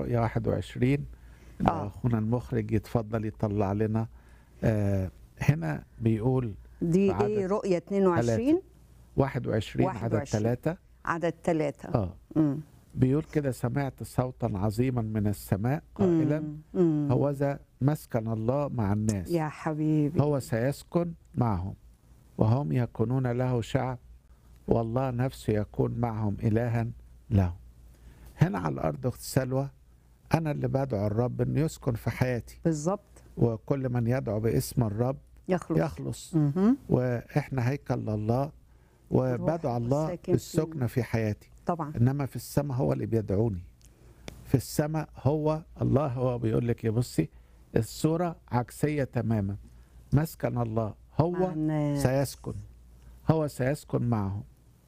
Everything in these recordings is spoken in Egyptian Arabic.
رؤيا 21 لو آه. اخونا المخرج يتفضل يطلع لنا آه هنا بيقول دي عدد ايه رؤية 22 21 عدد 21. ثلاثة عدد ثلاثة اه مم. بيقول كده سمعت صوتا عظيما من السماء قائلا مم. مم. هوذا مسكن الله مع الناس يا حبيبي هو سيسكن معهم وهم يكونون له شعب والله نفسه يكون معهم إلها لهم هنا على الأرض أخت سلوى أنا اللي بدعو الرب أنه يسكن في حياتي بالظبط وكل من يدعو باسم الرب يخلص يخلص مهم. وإحنا هيكل لله وبدعو الله والساكن بالسكنة في حياتي طبعا انما في السماء هو اللي بيدعوني في السماء هو الله هو بيقول لك يا بصي الصوره عكسيه تماما مسكن الله مع هو الناس. سيسكن هو سيسكن معهم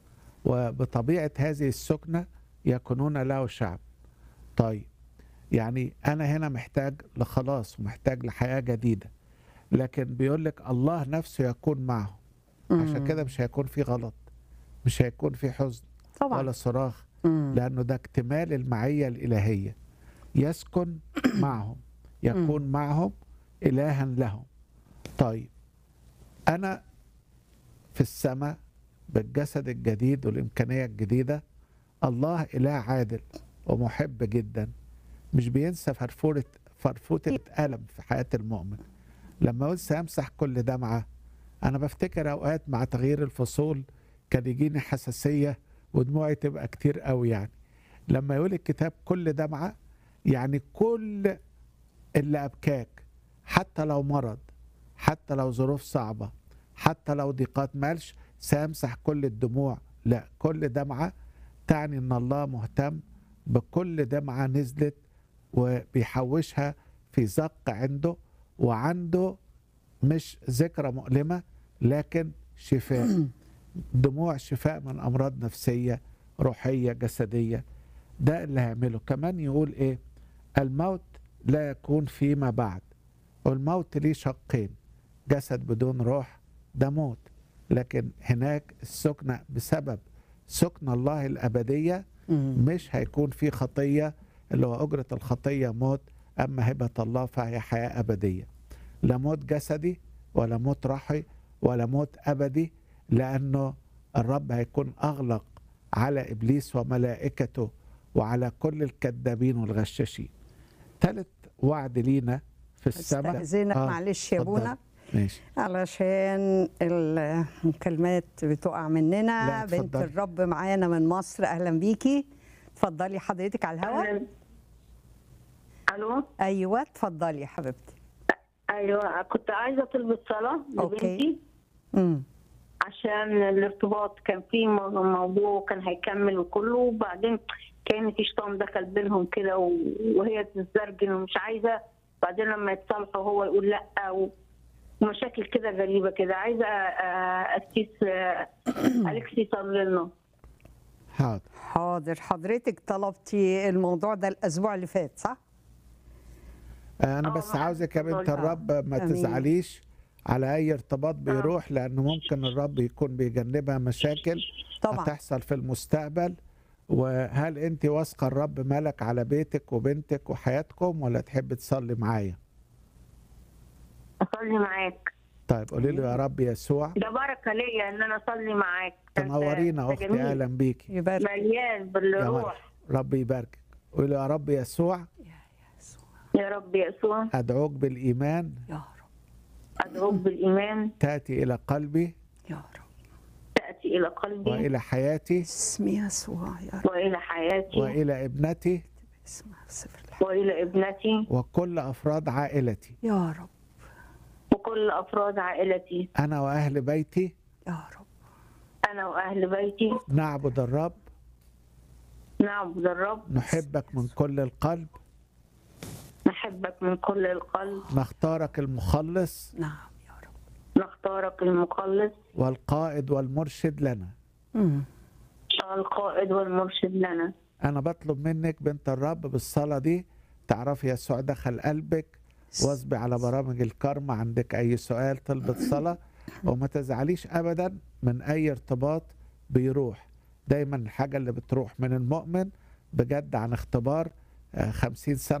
وبطبيعه هذه السكنه يكونون له شعب طيب يعني انا هنا محتاج لخلاص ومحتاج لحياه جديده لكن بيقول لك الله نفسه يكون معهم عشان مم. كده مش هيكون في غلط مش هيكون في حزن طبعا ولا صراخ مم. لأنه ده اكتمال المعية الإلهية يسكن معهم يكون معهم إلها لهم طيب أنا في السماء بالجسد الجديد والإمكانية الجديدة الله إله عادل ومحب جدا مش بينسى فرفورة فرفوتة ألم في حياة المؤمن لما يقول سيمسح كل دمعة أنا بفتكر أوقات مع تغيير الفصول كان يجيني حساسية ودموعي تبقى كتير قوي يعني لما يقول الكتاب كل دمعة يعني كل اللي أبكاك حتى لو مرض حتى لو ظروف صعبة حتى لو ضيقات مالش سيمسح كل الدموع لا كل دمعة تعني ان الله مهتم بكل دمعة نزلت وبيحوشها في زق عنده وعنده مش ذكرى مؤلمة لكن شفاء دموع شفاء من أمراض نفسية روحية جسدية ده اللي هيعمله كمان يقول إيه الموت لا يكون فيما بعد والموت ليه شقين جسد بدون روح ده موت لكن هناك السكنة بسبب سكن الله الأبدية مم. مش هيكون في خطية اللي هو أجرة الخطية موت أما هبة الله فهي حياة أبدية لا موت جسدي ولا موت روحي ولا موت أبدي لأنه الرب هيكون أغلق على إبليس وملائكته وعلى كل الكذابين والغشاشين ثالث وعد لينا في السماء استأذنك آه، معلش يا اتفضل. بونا ماشي علشان المكالمات بتقع مننا لا، بنت اتفضلي. الرب معانا من مصر اهلا بيكي اتفضلي حضرتك على الهواء أهلاً. الو ايوه اتفضلي يا حبيبتي ايوه كنت عايزه طلبة صلاه أوكي. لبنتي امم عشان الارتباط كان في مو- موضوع كان هيكمل وكله وبعدين كان في شيطان دخل بينهم كده و- وهي تتزرجن ومش عايزه بعدين لما يتصالحوا هو يقول لا و- ومشاكل كده غريبه كده عايزه آه، اسيس آه، اليكس يصلي لنا حاضر حاضر حضرتك طلبتي الموضوع ده الاسبوع اللي فات صح انا آه، بس معاك عاوزك يا بنت اتفضل. الرب ما أمين. تزعليش على اي ارتباط بيروح لانه ممكن الرب يكون بيجنبها مشاكل طبعا هتحصل في المستقبل وهل انت واثقه الرب ملك على بيتك وبنتك وحياتكم ولا تحب تصلي معايا اصلي معاك طيب قولي له يا رب يسوع ده بركه ليا ان انا اصلي معاك أنت- تنورينا أنت اختي جميل. اهلا بيكي يبارك مليان يا بالروح مرحبا رب يباركك قولي له يا رب يسوع يا رب يسوع ادعوك بالايمان يا رب ادعوك بالايمان تاتي الى قلبي يا رب تاتي الى قلبي والى حياتي اسم يسوع يا رب والى حياتي والى ابنتي اسم سفر الحياة والى ابنتي وكل افراد عائلتي يا رب وكل افراد عائلتي انا واهل بيتي يا رب انا واهل بيتي نعبد الرب نعبد الرب نحبك من كل القلب نحبك من كل القلب نختارك المخلص نعم يا رب نختارك المخلص والقائد والمرشد لنا مم. القائد والمرشد لنا انا بطلب منك بنت الرب بالصلاه دي تعرفي يسوع دخل قلبك واصبي على برامج الكرم عندك اي سؤال طلبة صلاه وما تزعليش ابدا من اي ارتباط بيروح دايما الحاجه اللي بتروح من المؤمن بجد عن اختبار آه، خمسين سنة